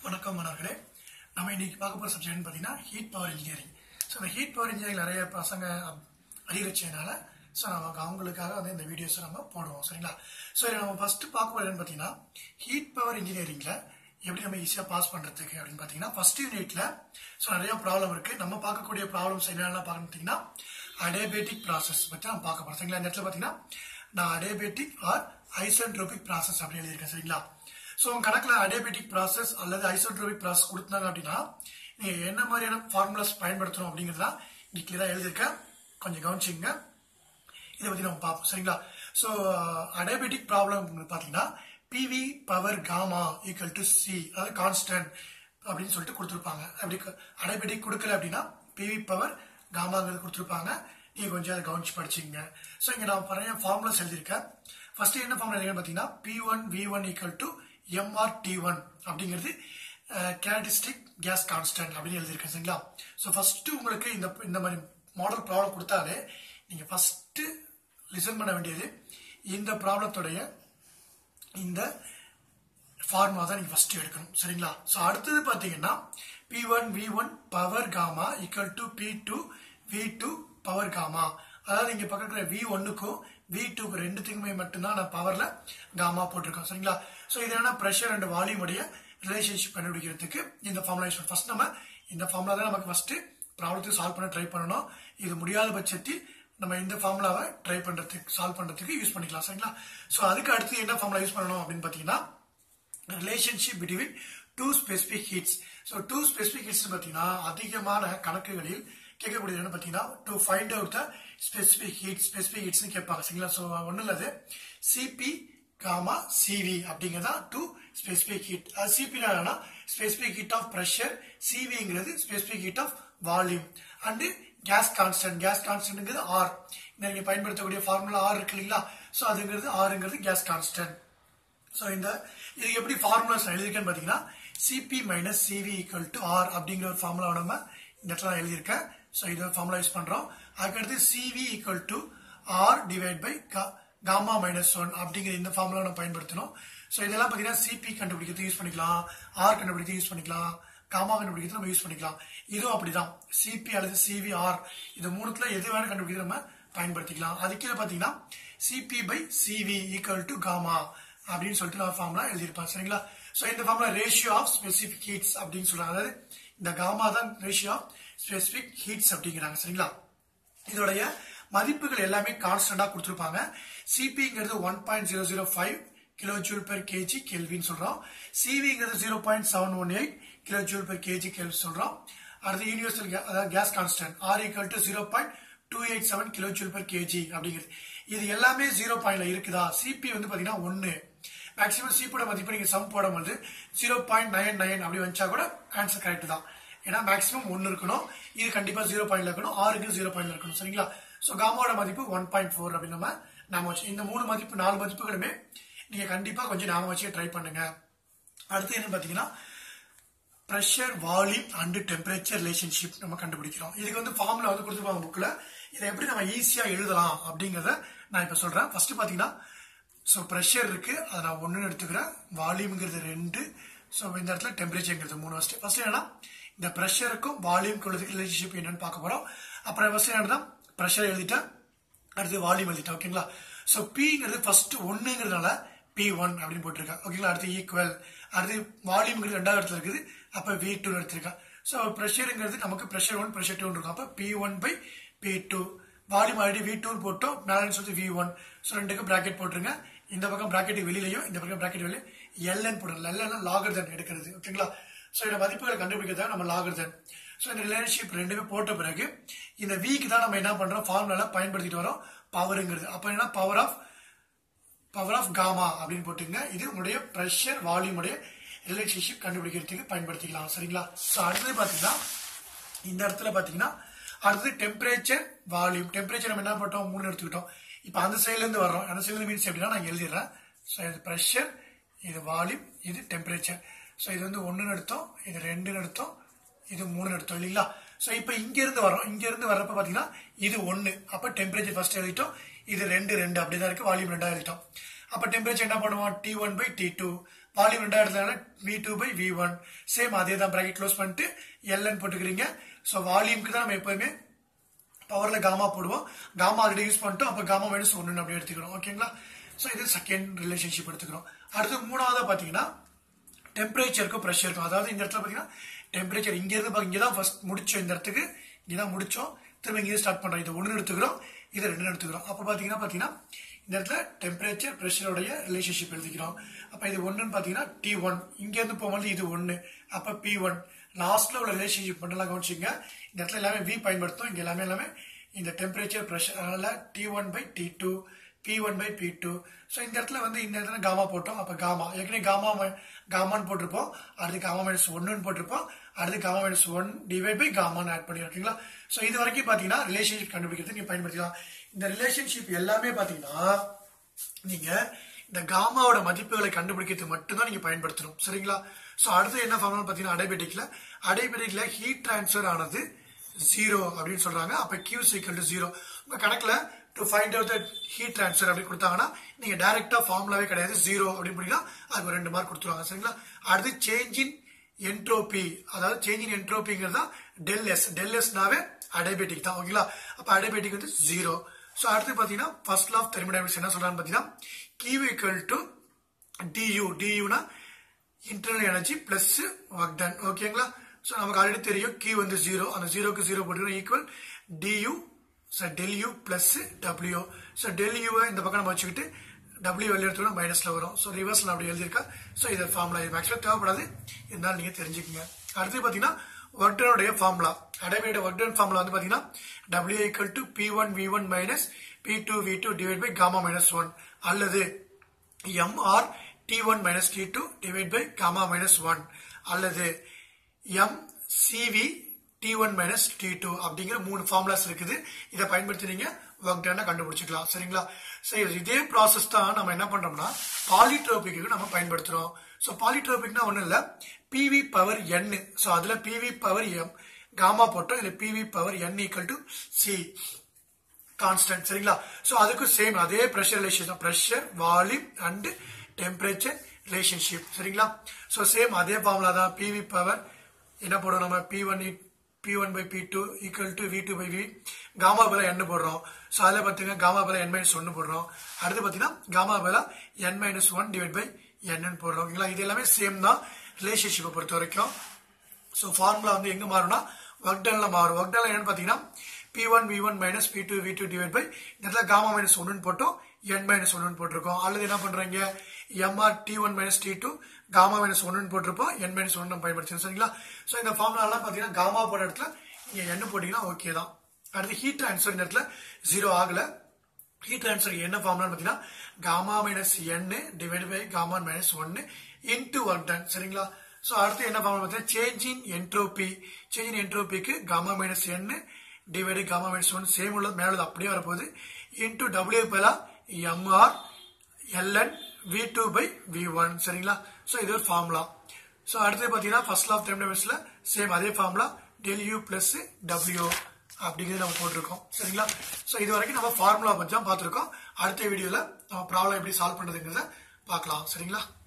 வணக்கம் மாணவர்களே நம்ம இன்னைக்கு பார்க்க போகிற சப்ஜெக்ட்னு பார்த்தீங்கன்னா ஹீட் பவர் இன்ஜினியரிங் ஸோ இந்த ஹீட் பவர் இன்ஜினியரிங் நிறைய பசங்க அதிகரிச்சதுனால ஸோ நம்ம அவங்களுக்காக வந்து இந்த வீடியோஸை நம்ம போடுவோம் சரிங்களா ஸோ இதில் நம்ம ஃபர்ஸ்ட் பார்க்க போகிறதுன்னு பார்த்தீங்கன்னா ஹீட் பவர் இன்ஜினியரிங்கில் எப்படி நம்ம ஈஸியாக பாஸ் பண்ணுறதுக்கு அப்படின்னு பார்த்தீங்கன்னா ஃபர்ஸ்ட் யூனிட்ல ஸோ நிறைய ப்ராப்ளம் இருக்குது நம்ம பார்க்கக்கூடிய ப்ராப்ளம்ஸ் என்னென்ன பார்த்தீங்கன்னா அடேபேட்டிக் ப்ராசஸ் பற்றி நம்ம பார்க்க போகிறோம் சரிங்களா இந்த இடத்துல பார்த்தீங்கன்னா நான் அடேபேட்டிக் ஆர் ஐசன்ட்ரோபிக் ப்ராசஸ் அப்படி எழுதியிருக்கேன் சரிங்களா ஸோ உங்க கணக்கில் அடியபெட்டிக் ப்ராசஸ் அல்லது ஐசோட்ரோபிக் ப்ராசஸ் கொடுத்தாங்க அப்படின்னா நீங்க என்ன மாதிரியான ஃபார்முலாஸ் பயன்படுத்தணும் அப்படிங்கிறதா இங்க கிளியராக எழுதியிருக்கேன் கொஞ்சம் கவனிச்சிங்க இதை பத்தி நம்ம பார்ப்போம் சரிங்களா ஸோ அடேபெட்டிக் ப்ராப்ளம் பார்த்தீங்கன்னா P V power gamma equal to C அதாவது கான்ஸ்டன்ட் அப்படின்னு சொல்லிட்டு கொடுத்துருப்பாங்க அப்படி அடேபெட்டிக் கொடுக்கல அப்படின்னா பிவி பவர் காமாங்கிறது கொடுத்துருப்பாங்க நீங்க கொஞ்சம் அதை கவனிச்சு படிச்சுங்க ஸோ இங்க நான் நிறைய ஃபார்முலாஸ் எழுதியிருக்கேன் ஃபர்ஸ்ட் என்ன ஃபார்முலா எழுதிருக்கேன் பார்த்தீங்கன்னா P one V one equal to M R T one அப்படிங்கிறது கேரக்டரிஸ்டிக் கேஸ் கான்ஸ்டன்ட் அப்படின்னு எழுதியிருக்கேன் சரிங்களா ஸோ ஃபர்ஸ்ட் உங்களுக்கு இந்த இந்த மாதிரி மாடல் ப்ராப்ளம் கொடுத்தாலே நீங்க ஃபர்ஸ்ட் லிசன் பண்ண வேண்டியது இந்த ப்ராப்ளத்துடைய இந்த ஃபார்முலா தான் நீங்க ஃபர்ஸ்ட் எடுக்கணும் சரிங்களா ஸோ அடுத்தது பார்த்தீங்கன்னா P one V one power gamma equal to P two V two power gamma அதாவது இங்க பக்கத்துல வி ஒன்னுக்கும் வி டூக்கு ரெண்டுத்துக்குமே மட்டும்தான் நான் பவர்ல காமா போட்டிருக்கோம் சரிங்களா ஸோ இது என்ன ப்ரெஷர் அண்ட் வால்யூம் உடைய ரிலேஷன்ஷிப் கண்டுபிடிக்கிறதுக்கு இந்த ஃபார்முலா யூஸ் பண்ணணும் ஃபர்ஸ்ட் நம்ம இந்த ஃபார்முலா தான் நமக்கு ஃபர்ஸ்ட் ப்ராப்ளத்தை சால்வ் பண்ண ட்ரை பண்ணணும் இது முடியாத பட்சத்தில் நம்ம இந்த ஃபார்முலாவை ட்ரை பண்றதுக்கு சால்வ் பண்றதுக்கு யூஸ் பண்ணிக்கலாம் சரிங்களா ஸோ அதுக்கு அடுத்து என்ன ஃபார்முலா யூஸ் பண்ணணும் அப்படின்னு பார்த்தீங்கன்னா relationship between two specific heats so two specific heats பார்த்தீங்கன்னா அதிகமான கணக்குகளில் கேட்கக்கூடியது என்ன பார்த்தீங்கன்னா to find out the specific heat specific ஹீட்ஸ்னு கேட்பாங்க சரிங்களா ஸோ ஒன்றும் இல்லாது சிபி காமா சிவி அப்படிங்கிறதா டூ ஸ்பெசிபிக் ஹீட் அது சிபி என்னன்னா ஸ்பெசிபிக் ஹீட் ஆஃப் ப்ரெஷர் சிவிங்கிறது specific heat of volume and gas constant gas கான்ஸ்டன்ட்ங்கிறது ஆர் நீங்க பயன்படுத்தக்கூடிய ஃபார்முலா ஆர் இருக்கு இல்லைங்களா ஸோ அதுங்கிறது ஆறுங்கிறது கேஸ் கான்ஸ்டன்ட் ஸோ இந்த இது எப்படி ஃபார்முலாஸ் எழுதியிருக்கேன்னு பார்த்தீங்கன்னா C P minus C V equal to R அப்படிங்கிற ஒரு ஃபார்முலா நம்ம இந்த இடத்துல நான் எழுதியிருக்கேன் ஸோ இதை ஃபார்முலா யூஸ் பண்ணுறோம் அதுக்கடுத்து C V equal to R divide by gamma minus one அப்படிங்கிற இந்த ஃபார்முலா நம்ம பயன்படுத்தணும் ஸோ இதெல்லாம் பார்த்தீங்கன்னா சிபி கண்டுபிடிக்கிறது யூஸ் பண்ணிக்கலாம் ஆர் கண்டுபிடிக்கிறது யூஸ் பண்ணிக்கலாம் காமா கண்டுபிடிக்கிறது நம்ம யூஸ் பண்ணிக்கலாம் இதுவும் அப்படிதான் சிபி அல்லது சிவி ஆர் இது மூணுத்துல எது வேணும் கண்டுபிடிக்கிறது நம்ம பயன்படுத்திக்கலாம் அது கீழே பார்த்தீங்கன்னா C P by C V equal to gamma அப்படின்னு சொல்லிட்டு நான் ஃபார்முலா எழுதியிருப்பேன் சரிங்களா ஸோ இந்த formula ratio of specific heats அப்படின்னு சொல்றாங்க அதாவது இந்த காமா தான் ரேஷியோ ஆஃப் ஸ்பெசிபிக் ஹீட்ஸ் அப்படிங்கிறாங்க சரிங்களா இதோடைய மதிப்புகள் எல்லாமே கான்ஸ்டன்டா கொடுத்துருப்பாங்க சிபிங்கிறது one point zero zero five kilo joule per K G கெல்வின்னு சொல்றோம் சிவிங்கிறது zero point seven one eight kilo joule per K G kelvin சொல்றோம் அடுத்து யூனிவர்சல் அதாவது gas constant R equal to zero point two eight seven kilo joule per K G அப்படிங்கிறது இது எல்லாமே zero பாயிண்ட்ல இருக்குதா சிபி வந்து பாத்தீங்கன்னா ஒன்னு மேக்ஸிமம் சிபியோட மதிப்பு நீங்க சம் போடும்போது ஜீரோ பாயிண்ட் நைன் நைன் அப்படி வச்சா கூட ஆன்சர் கரெக்ட் தான் ஏன்னா மேக்ஸிமம் ஒன்னு இருக்கணும் இது கண்டிப்பா ஜீரோ பாயிண்ட்ல இருக்கணும் ஆறுக்கு ஜீரோ பாயிண்ட்ல இருக்கணும் சரிங்களா சோ காமாவோட மதிப்பு ஒன் பாயிண்ட் ஃபோர் அப்படின்னு நம்ம நாம வச்சு இந்த மூணு மதிப்பு நாலு மதிப்புகளுமே நீங்க கண்டிப்பா கொஞ்சம் நாம வச்சு ட்ரை பண்ணுங்க அடுத்து என்ன பாத்தீங்கன்னா pressure volume and temperature relationship நம்ம கண்டுபிடிக்கிறோம் இதுக்கு வந்து ஃபார்முலா வந்து கொடுத்துருப்பாங்க புக்ல இதை எப்படி நம்ம ஈஸியா எழுதலாம் அப்படிங்கறத நான் இப்ப சொல்றேன் ஃபர்ஸ்ட் பாத்தீங்கன்னா ஸோ ப்ரெஷர் இருக்கு அதை நான் ஒன்னு எடுத்துக்கிறேன் வால்யூம்ங்கிறது ரெண்டு ஸோ இந்த இடத்துல டெம்பரேச்சர்ங்கிறது மூணு ஃபர்ஸ்ட் ஃபர்ஸ்ட் என்னன்னா இந்த ப்ரெஷருக்கும் வால்யூம்க்கு உள்ளதுக்கு ரிலேஷன்ஷிப் என்னன்னு பார்க்க போறோம் அப்புறம் ஃபர்ஸ்ட் என்னன்னா ப்ரெஷர் எழுதிட்டேன் அடுத்து வால்யூம் எழுதிட்டேன் ஓகேங்களா ஸோ பிங்கிறது ஃபர்ஸ்ட் ஒன்னுங்கிறதுனால பி ஒன் அப்படின்னு போட்டிருக்கேன் ஓகேங்களா அடுத்து ஈக்குவல் அடுத்து வால்யூம்ங்கிறது ரெண்டாவது இடத்துல இருக்குது அப்ப வி டூ எடுத்திருக்கேன் ஸோ ப்ரெஷருங்கிறது நமக்கு ப்ரெஷர் ஒன் ப்ரெஷர் டூ இருக்கும் அப்ப P one by P two volume already V two போட்டோம் மேலே சொல்லி வி ஒன் ஸோ ரெண்டுக்கு பிராக்கெட் போட்டுருங்க இந்த பக்கம் பிராக்கெட் வெளியிலையும் இந்த பக்கம் பிராக்கெட் வெளியே எல்என் போடுறது எல்என் லாகர்தன் எடுக்கிறது ஓகேங்களா ஸோ இந்த மதிப்புகளை கண்டுபிடிக்கிறதா நம்ம லாகர்தன் ஸோ இந்த ரிலேஷன்ஷிப் ரெண்டுமே போட்ட பிறகு இந்த வீக் தான் நம்ம என்ன பண்றோம் ஃபார்முலால பயன்படுத்திட்டு வரோம் பவருங்கிறது அப்ப என்ன power of power of gamma அப்படின்னு போட்டுங்க இது உங்களுடைய ப்ரெஷர் வால்யூம் உடைய ரிலேஷன்ஷிப் கண்டுபிடிக்கிறதுக்கு பயன்படுத்திக்கலாம் சரிங்களா ஸோ அடுத்தது பார்த்தீங்கன்னா இந்த இடத்துல பார்த்தீங்கன்னா அடுத்தது டெம்பரேச்சர் வால்யூம் டெம்பரேச்சர் நம்ம என்ன போட்டோம் மூணு எடுத்துக்கிட்டோம் இப்போ அந்த சைட்ல இருந்து வர்றோம் அந்த சைட்ல மீன்ஸ் எப்படின்னா நான் எழுதிடுறேன் ஸோ இது ப்ரெஷர் இது வால்யூம் இது டெம்பரேச்சர் ஸோ இது வந்து ஒன்றுன்னு எடுத்தோம் இது ரெண்டுன்னு எடுத்தோம் இது மூணு எடுத்தோம் இல்லைங்களா ஸோ இப்போ இங்க இருந்து வரோம் இங்க இருந்து வர்றப்ப பாத்தீங்கன்னா இது ஒன்னு அப்ப டெம்பரேச்சர் ஃபர்ஸ்ட் எழுதிட்டோம் இது ரெண்டு ரெண்டு அப்படிதான் இருக்கு வால்யூம் ரெண்டா எழுதிட்டோம் அப்ப டெம்பரேச்சர் என்ன பண்ணுவோம் T one by T two volume ரெண்டாவது இடத்துல V two by V one same அதே தான் ப்ராக்கெட் க்ளோஸ் பண்ணிட்டு எல்என் போட்டுக்கிறீங்க ஸோ வால்யூம்க்கு தான் நம்ம எப்பவுமே பவர்ல காமா போடுவோம் காமா ஆல்ரெடி யூஸ் பண்ணிட்டோம் அப்போ காமா மைனஸ் ஒன்னு அப்படி எடுத்துக்கிறோம் ஓகேங்களா ஸோ இது செகண்ட் ரிலேஷன்ஷிப் எடுத்துக்கிறோம் அடுத்து மூணாவதா பார்த்தீங்கன்னா டெம்பரேச்சருக்கும் ப்ரெஷருக்கும் அதாவது இந்த இடத்துல பார்த்தீங்கன்னா டெம்பரேச்சர் இங்க இருந்து இங்கே தான் ஃபர்ஸ்ட் முடிச்சோம் இந்த இடத்துக்கு இங்கே தான் முடிச்சோம் திரும்ப இங்கே ஸ்டார்ட் பண்றோம் இது ஒன்று எடுத்துக்கிறோம் இது ரெண்டு எடுத்துக்கிறோம் அப்போ பார்த்தீங்கன்னா பார்த்தீங்கன்னா இந்த இடத்துல டெம்பரேச்சர் ப்ரெஷருடைய ரிலேஷன்ஷிப் எழுதிக்கிறோம் அப்போ இது ஒன்றுன்னு பார்த்தீங்கன்னா டி ஒன் இங்கேருந்து போகும்போது இது ஒன்று அப்போ பி ஒன் லாஸ்ட்ல உள்ள ரிலேஷன்ஷிப் மட்டும் கவனிச்சிங்க இந்த இடத்துல எல்லாமே வி பயன்படுத்தும் இங்க எல்லாமே எல்லாமே இந்த டெம்பரேச்சர் ப்ரெஷர் அதனால T one by T two P one by P two so இந்த இடத்துல வந்து இந்த இடத்துல காமா போட்டோம் அப்போ காமா ஏற்கனவே காமா காமான்னு போட்டிருப்போம் அடுத்து காமா மைனஸ் ஒன்னுன்னு போட்டிருப்போம் அடுத்து gamma minus one divide by காமான்னு ஆட் பண்ணி ஓகேங்களா ஸோ இது வரைக்கும் பார்த்தீங்கன்னா ரிலேஷன்ஷிப் கண்டுபிடிக்கிறது நீங்க பயன்படுத்திக்கலாம் இந்த ரிலேஷன்ஷிப் எல்லாமே பார்த்தீங்கன்னா நீங்க இந்த காமாவோட மதிப்புகளை கண்டுபிடிக்கிறது மட்டும்தான் நீங்க பயன்படுத்தணும் சரிங்களா ஸோ அடுத்து என்ன ஃபார்முலா பார்த்தீங்கன்னா அடைபெட்டிக்ல அடைபெட்டிக்ல ஹீட் டிரான்ஸ்ஃபர் ஆனது ஜீரோ அப்படின்னு சொல்றாங்க அப்ப கியூ சீக்கல் டு ஜீரோ உங்க கணக்குல to find out heat transfer அப்படி கொடுத்தாங்கன்னா நீங்க டைரக்டா ஃபார்முலாவே கிடையாது ஜீரோ அப்படின்னு பண்ணிக்கலாம் அதுக்கு ஒரு ரெண்டு மார்க் கொடுத்துருவாங்க சரிங்களா அடுத்து சேஞ்ச் இன் என்ட்ரோபி அதாவது சேஞ்ச் இன் என்ட்ரோபிங்கிறது தான் டெல் எஸ் டெல் எஸ்னாவே அடைபெட்டிக் தான் ஓகேங்களா அப்ப அடைபெட்டிக் வந்து ஜீரோ ஸோ அடுத்து பார்த்தீங்கன்னா ஃபர்ஸ்ட் ஆஃப் தெர்மினாமிக்ஸ் என்ன சொல்றான்னு பார்த்தீங்கன்னா கியூ ஈக்குவல் டு டியூ டியூனா internal energy plus work done ஓகேங்களா ஸோ நமக்கு ஆல்ரெடி தெரியும் கியூ வந்து ஜீரோ அந்த ஜீரோக்கு ஜீரோ போட்டுக்கிறோம் equal D U so del U plus W so del யூவை இந்த பக்கம் நம்ம வச்சுக்கிட்டு டபிள்யூ வெளியே எடுத்தோம்னா மைனஸ்ல வரும் ஸோ ரிவர்ஸ்ல அப்படி எழுதியிருக்கா ஸோ இது ஃபார்முலா இது ஆக்சுவலாக தேவைப்படாது இருந்தாலும் நீங்க தெரிஞ்சுக்கங்க அடுத்து பார்த்தீங்கன்னா ஒர்க்டனுடைய ஃபார்முலா அடைமையோட ஒர்க்டன் ஃபார்முலா வந்து பார்த்தீங்கன்னா W equal to P one V one minus P two V two divide by gamma minus one அல்லது M R T one minus T two divide by gamma minus one அல்லது M C V T one minus T two அப்படிங்கிற மூணு formulas இருக்குது இதை பயன்படுத்தி நீங்க work டன்னா கண்டுபிடிச்சிக்கலாம் சரிங்களா சரி இதே ப்ராசஸ் தான் நம்ம என்ன பண்றோம்னா பாலிட்ரோபிக்கு நம்ம பயன்படுத்துறோம் ஸோ பாலிட்ரோபிக்னா ஒன்றும் இல்லை பிவி பவர் என் ஸோ அதுல பிவி பவர் எம் காமா போட்டோம் இல்லை P V power N equal to C constant சரிங்களா ஸோ அதுக்கும் சேம் அதே pressure relation pressure volume and temperature relationship சரிங்களா ஸோ சேம் அதே ஃபார்முலா தான் பிவி பவர் என்ன போடுறோம் நம்ம P one P one by P two equal to V two by V gamma பல என் போடுறோம் ஸோ அதில் பார்த்தீங்கன்னா காமா பல என் மைனஸ் ஒன்று போடுறோம் அடுத்து பார்த்தீங்கன்னா காமா பல N minus one divide by N போடுறோம் ஓகேங்களா இது எல்லாமே சேம் தான் ரிலேஷன்ஷிப்பை பொறுத்த வரைக்கும் ஸோ ஃபார்முலா வந்து எங்க மாறும்னா ஒர்க் டன்ல மாறும் ஒர்க் டன்ல என்னன்னு பார்த்தீங்கன்னா P one V one minus P two V two divide by இந்த இடத்துல காமா மைனஸ் ஒன்னு போட்டோம் என் மைனஸ் ஒன்னு போட்டிருக்கோம் அல்லது என்ன பண்றீங்க M R T one minus T two gamma minus ஒன்னு போட்டிருப்போம் என் மைனஸ் ஒன்னு பயன்படுத்தி சரிங்களா ஸோ இந்த ஃபார்முலாலாம் பார்த்தீங்கன்னா காமா போட இடத்துல நீங்க என் போட்டீங்கன்னா ஓகே தான் அடுத்து ஹீட் ட்ரான்ஸ்ஃபர் இந்த இடத்துல ஜீரோ ஆகல ஹீட் ட்ரான்ஸ்ஃபர் என்ன ஃபார்முலான்னு பார்த்தீங்கன்னா gamma minus n divide by gamma minus ஒன்னு இன்டூ ஒர்க் டன் சரிங்களா ஸோ அடுத்து என்ன ஃபார்முலா பார்த்தீங்கன்னா change in entropy change in என்ட்ரோபிக்கு gamma minus n divide gamma minus one same உள்ளது மேலே அப்படியே வரப்போகுது இன்டூ டபிள்யூ பேலா MR LN V two by V one சரிங்களா ஸோ இது ஒரு ஃபார்முலா ஸோ அடுத்து பார்த்தீங்கன்னா ஃபர்ஸ்ட் ஆஃப் தெர்மினமிக்ஸ்ல சேம் அதே formula del U plus W அப்படிங்கிறது நம்ம போட்டிருக்கோம் சரிங்களா ஸோ இது வரைக்கும் நம்ம ஃபார்முலா பற்றி தான் பார்த்துருக்கோம் அடுத்த வீடியோவில் நம்ம ப்ராப்ளம் எப்படி சால்வ் பண்ணுறதுங்கிறத பார்க்கலாம் சரிங்களா